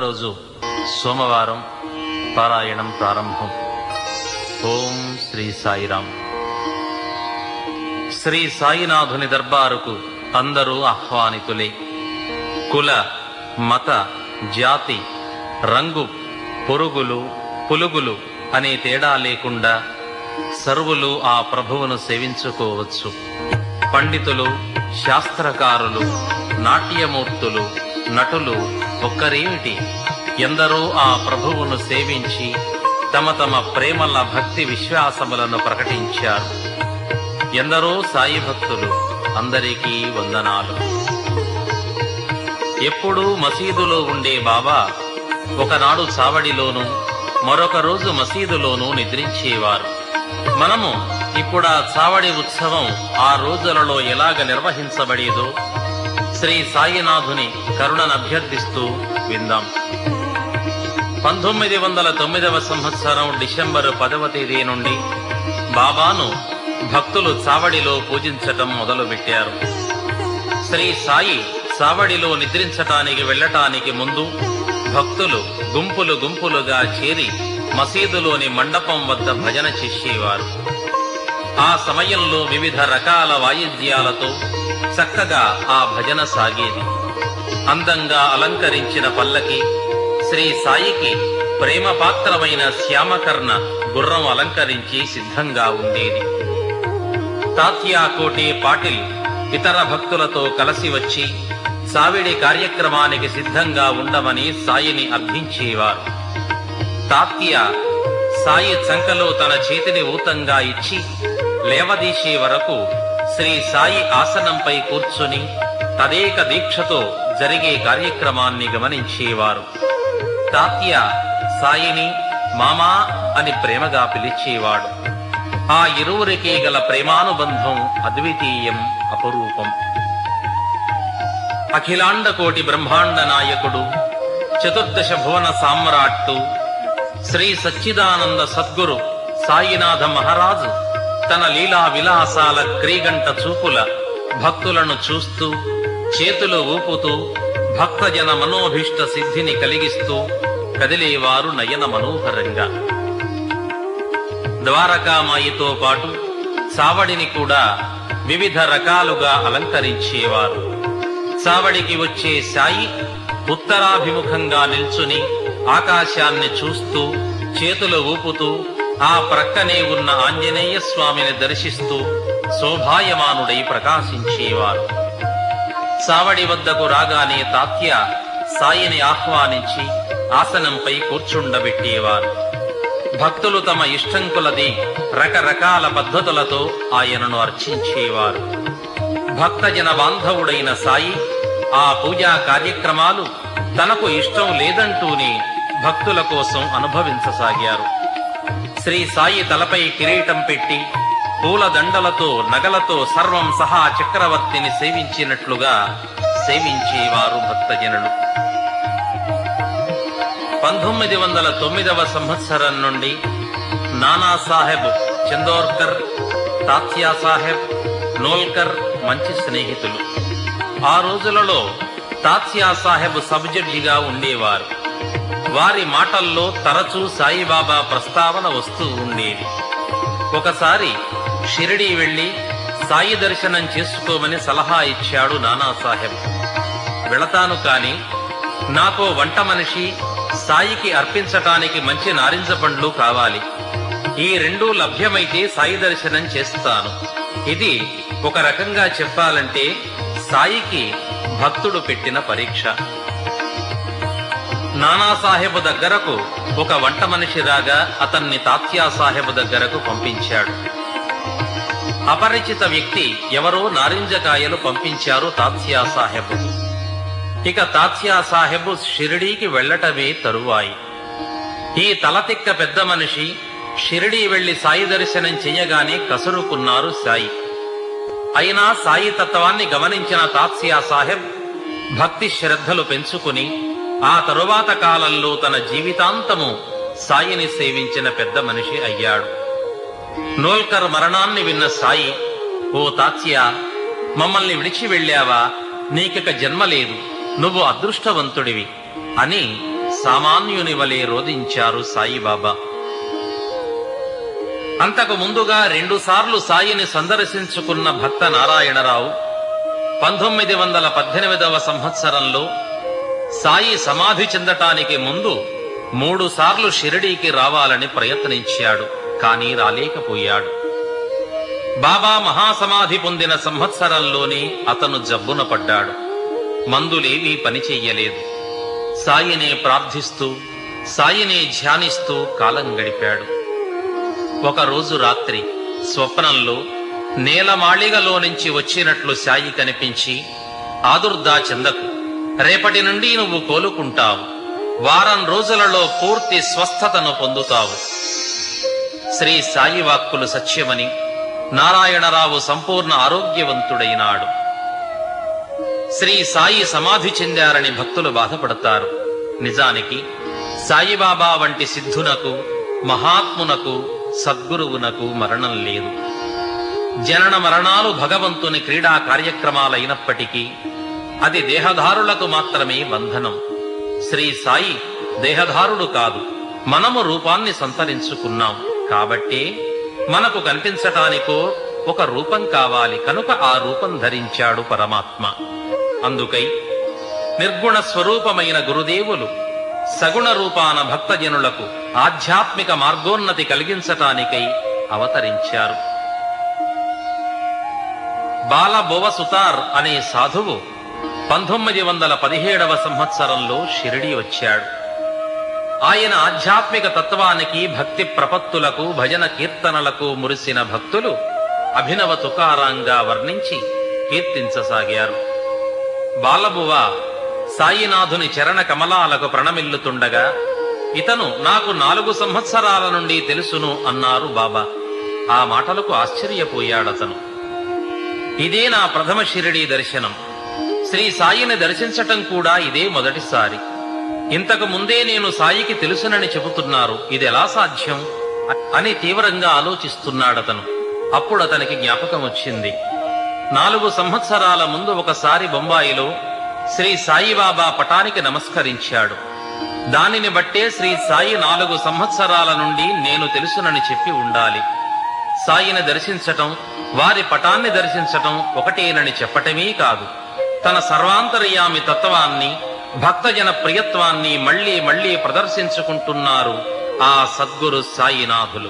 రోజు సోమవారం పారాయణం ప్రారంభం ఓం శ్రీ సాయిరాం శ్రీ సాయినాథుని దర్బారుకు అందరూ ఆహ్వానితులే కుల మత జాతి రంగు పొరుగులు పులుగులు అనే తేడా లేకుండా సర్వులు ఆ ప్రభువును సేవించుకోవచ్చు పండితులు శాస్త్రకారులు నాట్యమూర్తులు నటులు ఒక్కరేమిటి ఎందరో ఆ ప్రభువును సేవించి తమ తమ ప్రేమల భక్తి విశ్వాసములను ప్రకటించారు ఎందరో సాయి భక్తులు అందరికీ వందనాలు ఎప్పుడూ మసీదులో ఉండే బాబా ఒకనాడు చావడిలోనూ మరొక రోజు మసీదులోనూ నిద్రించేవారు మనము ఇప్పుడు ఆ చావడి ఉత్సవం ఆ రోజులలో ఎలాగ నిర్వహించబడేదో శ్రీ సాయినాథుని కరుణను అభ్యర్థిస్తూ విందాం పంతొమ్మిది వందల తొమ్మిదవ సంవత్సరం డిసెంబరు పదవ తేదీ నుండి బాబాను భక్తులు చావడిలో పూజించటం మొదలుపెట్టారు శ్రీ సాయి చావడిలో నిద్రించటానికి వెళ్ళటానికి ముందు భక్తులు గుంపులు గుంపులుగా చేరి మసీదులోని మండపం వద్ద భజన చేసేవారు ఆ సమయంలో వివిధ రకాల వాయిద్యాలతో చక్కగా ఆ భజన సాగేది అందంగా అలంకరించిన పల్లకి శ్రీ సాయికి ప్రేమ పాత్రమైన శ్యామకర్ణ గుర్రం అలంకరించి సిద్ధంగా ఉండేది తాత్యాకోటి పాటిల్ ఇతర భక్తులతో కలిసి వచ్చి సావిడి కార్యక్రమానికి సిద్ధంగా ఉండమని సాయిని అర్థించేవారు తాత్య సాయి చంకలో తన చేతిని ఊతంగా ఇచ్చి లేవదీసే వరకు శ్రీ సాయి ఆసనంపై కూర్చుని తదేక దీక్షతో జరిగే కార్యక్రమాన్ని గమనించేవారు తాత్య సాయిని మామా అని ప్రేమగా పిలిచేవాడు ఆ ఇరువురికి గల ప్రేమానుబంధం అద్వితీయం అపరూపం అఖిలాండ కోటి బ్రహ్మాండ నాయకుడు చతుర్దశ భువన సామ్రాట్టు శ్రీ సచ్చిదానంద సద్గురు సాయినాథ మహారాజు తన లీలా విలాసాల క్రీగంట చూపుల భక్తులను చూస్తూ చేతులు ఊపుతూ భక్తజన మనోభిష్ట సిద్ధిని కలిగిస్తూ కదిలేవారు నయన మనోహరంగా ద్వారకామాయితో పాటు చావడిని కూడా వివిధ రకాలుగా అలంకరించేవారు చావడికి వచ్చే సాయి ఉత్తరాభిముఖంగా నిల్చుని ఆకాశాన్ని చూస్తూ చేతులు ఊపుతూ ఆ ప్రక్కనే ఉన్న ఆంజనేయ స్వామిని దర్శిస్తూ శోభాయమానుడై ప్రకాశించేవారు సావడి వద్దకు రాగానే తాత్య సాయిని ఆహ్వానించి ఆసనంపై కూర్చుండబెట్టేవారు భక్తులు తమ ఇష్టం కొలది రకరకాల పద్ధతులతో ఆయనను అర్చించేవారు భక్తజన బాంధవుడైన సాయి ఆ పూజా కార్యక్రమాలు తనకు ఇష్టం లేదంటూనే భక్తుల కోసం అనుభవించసాగారు శ్రీ సాయి తలపై కిరీటం పెట్టి పూల దండలతో నగలతో సర్వం సహా చక్రవర్తిని సేవించినట్లుగా సేవించేవారు భక్తజనులు పంతొమ్మిది వందల తొమ్మిదవ సంవత్సరం నుండి నానాసాహెబ్ చందోర్కర్ తాత్యా సాహెబ్ నోల్కర్ మంచి స్నేహితులు ఆ రోజులలో తాత్యా సాహెబ్ సబ్ జడ్జిగా ఉండేవారు వారి మాటల్లో తరచూ సాయిబాబా ప్రస్తావన వస్తూ ఉండేది ఒకసారి షిరిడీ వెళ్లి సాయి దర్శనం చేసుకోమని సలహా ఇచ్చాడు నానాసాహెబ్ వెళతాను కాని నాకో వంట మనిషి సాయికి అర్పించటానికి మంచి నారింజ పండ్లు కావాలి ఈ రెండూ లభ్యమైతే సాయి దర్శనం చేస్తాను ఇది ఒక రకంగా చెప్పాలంటే సాయికి భక్తుడు పెట్టిన పరీక్ష నానాసాహెబు దగ్గరకు ఒక వంట మనిషి రాగా అతన్ని తాత్యా సాహెబు దగ్గరకు పంపించాడు అపరిచిత వ్యక్తి ఎవరో నారింజకాయలు పంపించారు తాత్యా సాహెబు ఇక తాత్యా సాహెబు షిరిడీకి వెళ్లటమే తరువాయి ఈ తలతిక్క పెద్ద మనిషి షిరిడీ వెళ్లి సాయి దర్శనం చెయ్యగానే కసురుకున్నారు సాయి అయినా సాయి తత్వాన్ని గమనించిన తాత్సియా సాహెబ్ భక్తి శ్రద్ధలు పెంచుకుని ఆ తరువాత కాలంలో తన జీవితాంతము సాయిని సేవించిన పెద్ద మనిషి అయ్యాడు నోల్కర్ మరణాన్ని విన్న సాయి ఓ తాత్య మమ్మల్ని విడిచి వెళ్ళావా నీకిక జన్మ లేదు నువ్వు అదృష్టవంతుడివి అని సామాన్యుని వలె రోధించారు సాయిబాబా అంతకు ముందుగా రెండుసార్లు సాయిని సందర్శించుకున్న భక్త నారాయణరావు పంతొమ్మిది వందల పద్దెనిమిదవ సంవత్సరంలో సాయి సమాధి చెందటానికి ముందు మూడు సార్లు షిరిడీకి రావాలని ప్రయత్నించాడు కానీ రాలేకపోయాడు బాబా మహాసమాధి పొందిన సంవత్సరంలోనే అతను జబ్బున పడ్డాడు మందులేవీ పనిచెయ్యలేదు సాయినే ప్రార్థిస్తూ సాయినే ధ్యానిస్తూ కాలం గడిపాడు ఒకరోజు రాత్రి స్వప్నంలో నేలమాళిగలో నుంచి వచ్చినట్లు సాయి కనిపించి ఆదుర్దా చెందకు రేపటి నుండి నువ్వు కోలుకుంటావు వారం రోజులలో పూర్తి స్వస్థతను పొందుతావు శ్రీ సాయి వాక్కులు సత్యమని నారాయణరావు సంపూర్ణ ఆరోగ్యవంతుడైనాడు శ్రీ సాయి సమాధి చెందారని భక్తులు బాధపడతారు నిజానికి సాయిబాబా వంటి సిద్ధునకు మహాత్మునకు సద్గురువునకు మరణం లేదు జనన మరణాలు భగవంతుని క్రీడా కార్యక్రమాలైనప్పటికీ అది దేహధారులకు మాత్రమే బంధనం శ్రీ సాయి దేహధారుడు కాదు మనము రూపాన్ని సంతరించుకున్నాం కాబట్టే మనకు కనిపించటానికో ఒక రూపం కావాలి కనుక ఆ రూపం ధరించాడు పరమాత్మ అందుకై నిర్గుణ స్వరూపమైన గురుదేవులు సగుణ రూపాన భక్తజనులకు ఆధ్యాత్మిక మార్గోన్నతి కలిగించటానికై అవతరించారు బాలబోవ సుతార్ అనే సాధువు పంతొమ్మిది వందల పదిహేడవ సంవత్సరంలో షిరిడి వచ్చాడు ఆయన ఆధ్యాత్మిక తత్వానికి భక్తి ప్రపత్తులకు భజన కీర్తనలకు మురిసిన భక్తులు అభినవ తుకారాంగా వర్ణించి కీర్తించసాగారు బాలబువ సాయినాథుని చరణ కమలాలకు ప్రణమిల్లుతుండగా ఇతను నాకు నాలుగు సంవత్సరాల నుండి తెలుసును అన్నారు బాబా ఆ మాటలకు ఆశ్చర్యపోయాడతను ఇదే నా ప్రథమ షిరిడీ దర్శనం శ్రీ సాయిని దర్శించటం కూడా ఇదే మొదటిసారి ఇంతకు ముందే నేను సాయికి తెలుసునని చెబుతున్నారు ఇది ఎలా సాధ్యం అని తీవ్రంగా ఆలోచిస్తున్నాడతను అప్పుడు అతనికి జ్ఞాపకం వచ్చింది నాలుగు సంవత్సరాల ముందు ఒకసారి బొంబాయిలో శ్రీ సాయిబాబా పటానికి నమస్కరించాడు దానిని బట్టే శ్రీ సాయి నాలుగు సంవత్సరాల నుండి నేను తెలుసునని చెప్పి ఉండాలి సాయిని దర్శించటం వారి పటాన్ని దర్శించటం ఒకటేనని చెప్పటమే కాదు తన సర్వాంతర్యామి తత్వాన్ని భక్తజన ప్రియత్వాన్ని మళ్లీ మళ్లీ ప్రదర్శించుకుంటున్నారు ఆ సద్గురు సాయినాథులు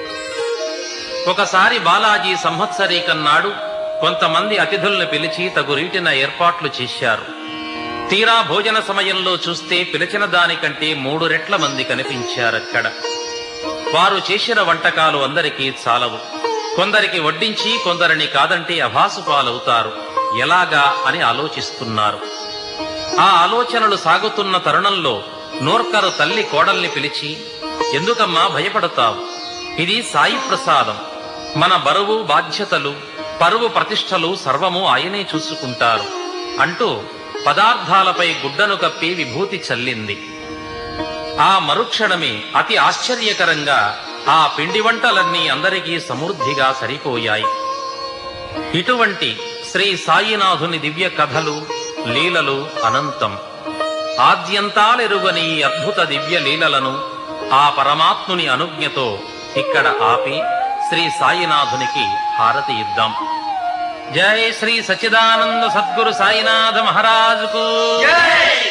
ఒకసారి బాలాజీ సంవత్సరీకన్నాడు కొంతమంది అతిథుల్ని పిలిచి తగు రీటిన ఏర్పాట్లు చేశారు తీరా భోజన సమయంలో చూస్తే పిలిచిన దానికంటే మూడు రెట్ల మంది కనిపించారక్కడ వారు చేసిన వంటకాలు అందరికీ చాలవు కొందరికి వడ్డించి కొందరిని కాదంటే అభాసు పాలవుతారు ఎలాగా అని ఆలోచిస్తున్నారు ఆ ఆలోచనలు సాగుతున్న తరుణంలో నోర్కరు తల్లి కోడల్ని పిలిచి ఎందుకమ్మా భయపడతావు ఇది సాయి ప్రసాదం మన బరువు బాధ్యతలు పరువు ప్రతిష్టలు సర్వము ఆయనే చూసుకుంటారు అంటూ పదార్థాలపై గుడ్డను కప్పి విభూతి చల్లింది ఆ మరుక్షణమే అతి ఆశ్చర్యకరంగా ఆ పిండి వంటలన్నీ అందరికీ సమృద్ధిగా సరిపోయాయి ఇటువంటి శ్రీ సాయినాథుని దివ్య కథలు లీలలు అనంతం ఆద్యంతాలెరుగని ఈ అద్భుత దివ్య లీలలను ఆ పరమాత్ముని అనుజ్ఞతో ఇక్కడ ఆపి శ్రీ సాయినాథునికి హారతి ఇద్దాం జై శ్రీ సచ్చిదానంద సద్గురు సాయినాథ మహారాజుకు జై